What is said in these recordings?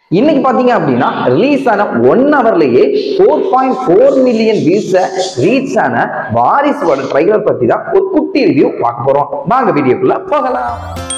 இன்னைக்கு பாத்தீங்க அப்படின்னா ரிலீஸ் ஆன ஒன் ஹவர்லயே four point four million views reach ஆன வாரிசோட ட்ரைலர் பத்தி தான் ஒரு குட்டி ரிவ்யூ பார்க்க போறோம் வாங்க வீடியோக்குள்ள போகலாம்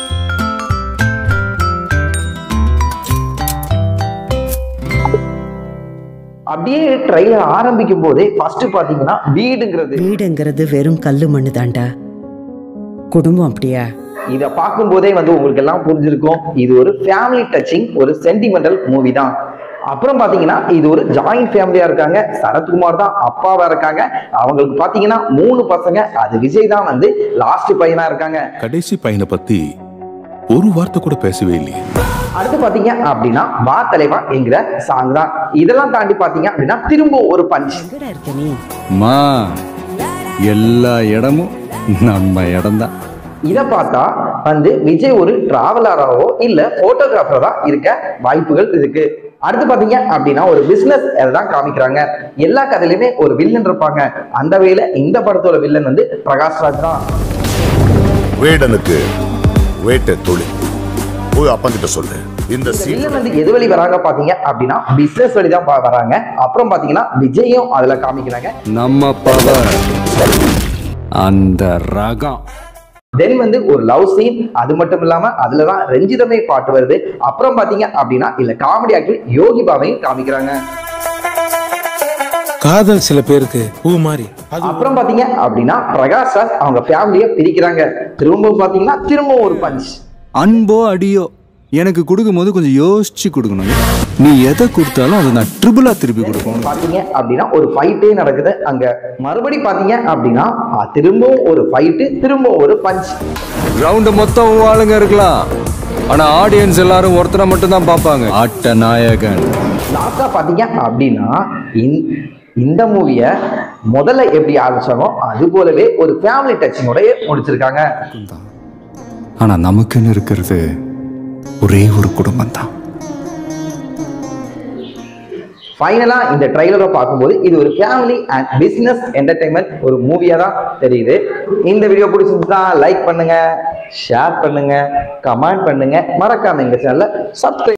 அப்படியே ட்ரைலர் ஆரம்பிக்கும் போதே ஃபர்ஸ்ட் பாத்தீங்கன்னா வீடுங்கிறது வீடுங்கிறது வெறும் கல்லு மண்ணு தாண்டா குடும்பம் அப்படியா இத பார்க்கும்போதே வந்து உங்களுக்கு எல்லாம் புரிஞ்சிருக்கும் இது ஒரு ஃபேமிலி டச்சிங் ஒரு சென்டிமெண்டல் மூவி தான் அப்புறம் பாத்தீங்கன்னா இது ஒரு ஜாயிண்ட் ஃபேமிலியா இருக்காங்க சரத்குமார் தான் அப்பாவா இருக்காங்க அவங்களுக்கு பாத்தீங்கன்னா மூணு பசங்க அது விஜய் தான் வந்து லாஸ்ட் பையனா இருக்காங்க கடைசி பையனை பத்தி ஒரு வார்த்தை கூட பேசவே இல்லையே அடுத்து பாத்தீங்க அப்படின்னா வா தலைவா என்கிற சாங் தான் இதெல்லாம் தாண்டி பாத்தீங்க அப்படின்னா திரும்ப ஒரு பஞ்ச் எங்கடா இருக்க நீ மா எல்லா இடமும் நம்ம இடம்தான் இத பார்த்தா வந்து விஜய் ஒரு டிராவலராவோ இல்ல போட்டோகிராஃபரா இருக்க வாய்ப்புகள் இருக்கு அடுத்து பாத்தீங்க அப்படின்னா ஒரு பிசினஸ் தான் காமிக்கிறாங்க எல்லா கதையிலுமே ஒரு வில்லன் இருப்பாங்க அந்த வகையில இந்த படத்தோட வில்லன் வந்து பிரகாஷ்ராஜ் தான் வேடனுக்கு வேட்டை தொழில் போய் அப்பங்கிட்ட சொல்லு இந்த இந்த சீன் வில்லன் வந்து எது வழி வராங்க பாத்தீங்க அப்படின்னா பிசினஸ் வழி தான் பா- வராங்க அப்புறம் பாத்தீங்கன்னா விஜயும் அதுல காமிக்கிறாங்க நம்ம பவர் அந்த ரகம் தென் வந்து ஒரு லவ் சீன் அது மட்டும் இல்லாம அதுலதான் ரஞ்சிதமே பாட்டு வருது அப்புறம் பாத்தீங்க அப்படின்னா இல்ல காமெடி ஆக்டர் யோகி பாபையும் காமிக்கிறாங்க காதல் சில பேருக்கு பூ மாதிரி அது அப்புறம் பாத்தீங்க அப்படின்னா பிரகாஷ் ராஜ் அவங்க ஃபேமிலிய பிரிக்கிறாங்க திரும்ப பாத்தீங்கன்னா திரும்ப ஒரு பஞ்ச் அன்போ அடியோ எனக்கு கொடுக்கும்போது கொஞ்சம் யோசிச்சு கொடுக்கணும் நீ எதை கொடுத்தாலும் அதை நான் ட்ரிபிளா திருப்பி கொடுக்கணும் பாத்தீங்க அப்படின்னா ஒரு ஃபைட்டே நடக்குது அங்க மறுபடி பாத்தீங்க அப்படின்னா ஆ, திரும்பவும் ஒரு ஃபைட்டு திரும்ப ஒரு பஞ்ச் ரவுண்டு மொத்தம் உன் ஆளுங்க இருக்கலாம் ஆனா ஆடியன்ஸ் எல்லாரும் ஒருத்தனை மட்டும் தான் பார்ப்பாங்க ஆட்ட நாயகன் லாஸ்டா பாத்தீங்க அப்படின்னா இந்த- இந்த மூவிய முதல்ல எப்படி ஆரம்பிச்சாங்க அது போலவே ஒரு ஃபேமிலி டச்சிங்கோடய முடிச்சிருக்காங்க ஆனா நமக்குன்னு இருக்கிறது ஒரே ஒரு குடும்பம் தான் ஃபைனலா இந்த ட்ரைலரை பார்க்கும்போது இது ஒரு ஃபேமிலி அண்ட் பிசினஸ் என்டர்டைன்மெண்ட் ஒரு மூவியா தான் தெரியுது இந்த வீடியோ பிடிச்சிருந்தா லைக் பண்ணுங்க ஷேர் பண்ணுங்க கமெண்ட் பண்ணுங்க மறக்காம எங்க சேனலை சப்ஸ்கிரைப்